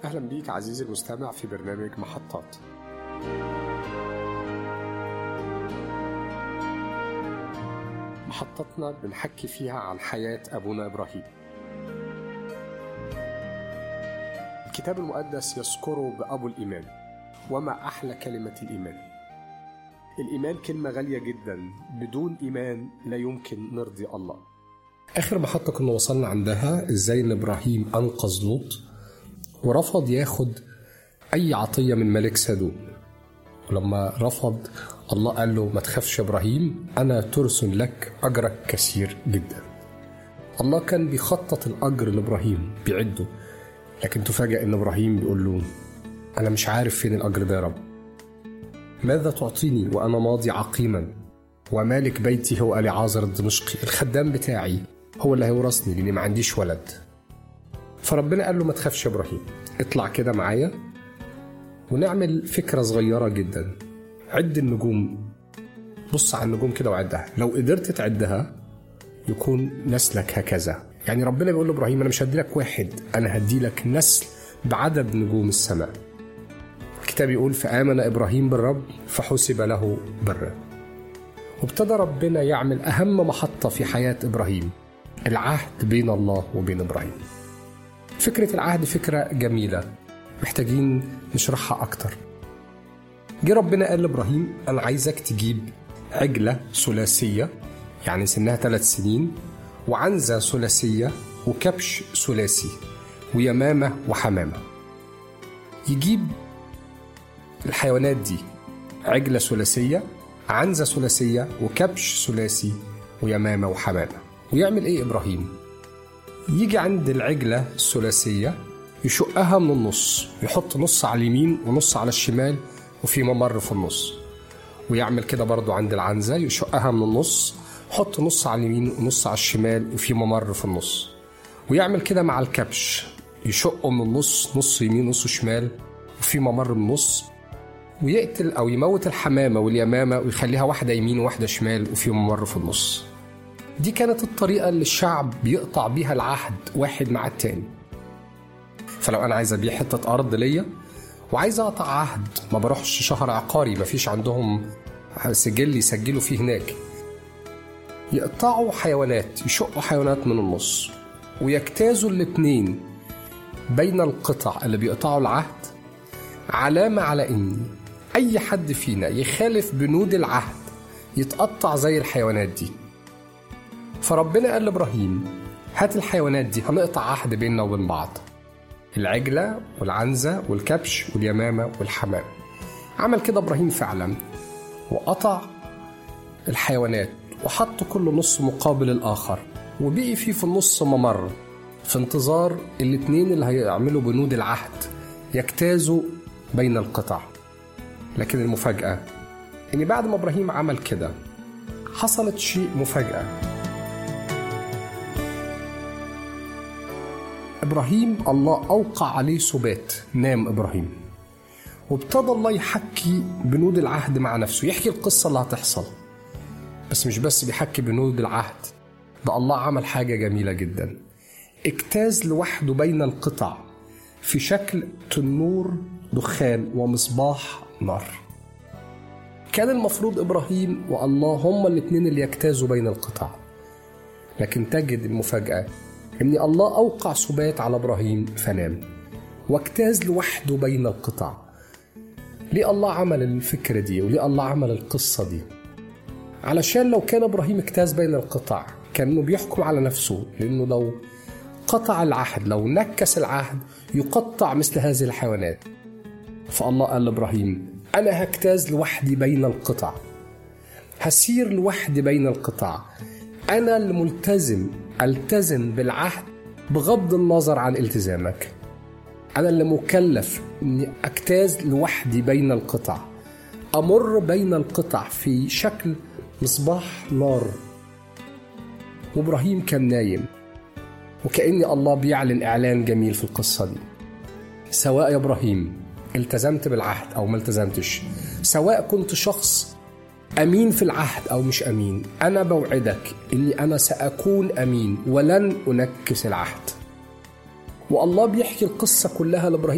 أهلا بيك عزيزي المستمع في برنامج محطات محطتنا بنحكي فيها عن حياة أبونا إبراهيم الكتاب المقدس يذكره بأبو الإيمان وما أحلى كلمة الإيمان الإيمان كلمة غالية جدا بدون إيمان لا يمكن نرضي الله آخر محطة كنا وصلنا عندها إزاي إن إبراهيم أنقذ لوط ورفض ياخد أي عطية من ملك سدوم ولما رفض الله قال له ما تخافش يا إبراهيم أنا ترس لك أجرك كثير جدا الله كان بيخطط الأجر لإبراهيم بيعده لكن تفاجأ إن إبراهيم بيقول له أنا مش عارف فين الأجر ده يا رب ماذا تعطيني وأنا ماضي عقيما ومالك بيتي هو أليعازر الدمشقي الخدام بتاعي هو اللي هيورثني لأني ما عنديش ولد فربنا قال له ما تخافش يا إبراهيم اطلع كده معايا ونعمل فكرة صغيرة جدا عد النجوم بص على النجوم كده وعدها لو قدرت تعدها يكون نسلك هكذا يعني ربنا بيقول لابراهيم انا مش هدي لك واحد انا هدي لك نسل بعدد نجوم السماء الكتاب يقول فآمن إبراهيم بالرب فحسب له برا وابتدى ربنا يعمل أهم محطة في حياة إبراهيم العهد بين الله وبين إبراهيم فكرة العهد فكرة جميلة محتاجين نشرحها أكتر جه ربنا قال لإبراهيم أنا عايزك تجيب عجلة ثلاثية يعني سنها ثلاث سنين وعنزة ثلاثية وكبش ثلاثي ويمامة وحمامة يجيب الحيوانات دي عجلة ثلاثية عنزة ثلاثية وكبش ثلاثي ويمامة وحمامة ويعمل إيه إبراهيم؟ يجي عند العجلة الثلاثية يشقها من النص يحط نص على اليمين ونص على الشمال وفي ممر في النص ويعمل كده برضو عند العنزة يشقها من النص يحط نص على اليمين ونص على الشمال وفي ممر في النص ويعمل كده مع الكبش يشقه من النص نص يمين نص شمال وفي ممر من النص ويقتل او يموت الحمامه واليمامه ويخليها واحده يمين وواحده شمال وفي ممر في النص دي كانت الطريقه اللي الشعب بيقطع بيها العهد واحد مع التاني فلو انا عايز ابيع حته ارض ليا وعايز اقطع عهد ما بروحش شهر عقاري ما فيش عندهم سجل يسجلوا فيه هناك يقطعوا حيوانات يشقوا حيوانات من النص ويجتازوا الاتنين بين القطع اللي بيقطعوا العهد علامة على إن أي حد فينا يخالف بنود العهد يتقطع زي الحيوانات دي فربنا قال لإبراهيم هات الحيوانات دي هنقطع عهد بيننا وبين بعض العجلة والعنزة والكبش واليمامة والحمام عمل كده إبراهيم فعلا وقطع الحيوانات وحط كل نص مقابل الآخر وبقي فيه في النص ممر في انتظار الاتنين اللي هيعملوا بنود العهد يجتازوا بين القطع لكن المفاجأة إن بعد ما إبراهيم عمل كده حصلت شيء مفاجأة إبراهيم الله أوقع عليه سبات نام إبراهيم وابتدى الله يحكي بنود العهد مع نفسه يحكي القصة اللي هتحصل بس مش بس بيحكي بنود العهد ده الله عمل حاجة جميلة جدا اجتاز لوحده بين القطع في شكل تنور دخان ومصباح نار كان المفروض إبراهيم والله هما الاتنين اللي يجتازوا بين القطع لكن تجد المفاجأة إن الله أوقع سبات على إبراهيم فنام واجتاز لوحده بين القطع ليه الله عمل الفكرة دي وليه الله عمل القصة دي علشان لو كان إبراهيم اجتاز بين القطع كانه بيحكم على نفسه لأنه لو قطع العهد لو نكس العهد يقطع مثل هذه الحيوانات فالله قال لابراهيم انا هجتاز لوحدي بين القطع هسير لوحدي بين القطع انا الملتزم التزم بالعهد بغض النظر عن التزامك انا اللي مكلف اني اجتاز لوحدي بين القطع امر بين القطع في شكل مصباح نار وابراهيم كان نايم وكأن الله بيعلن إعلان جميل في القصة دي سواء يا إبراهيم التزمت بالعهد أو ما التزمتش سواء كنت شخص أمين في العهد أو مش أمين أنا بوعدك إني أنا سأكون أمين ولن أنكس العهد والله بيحكي القصة كلها لإبراهيم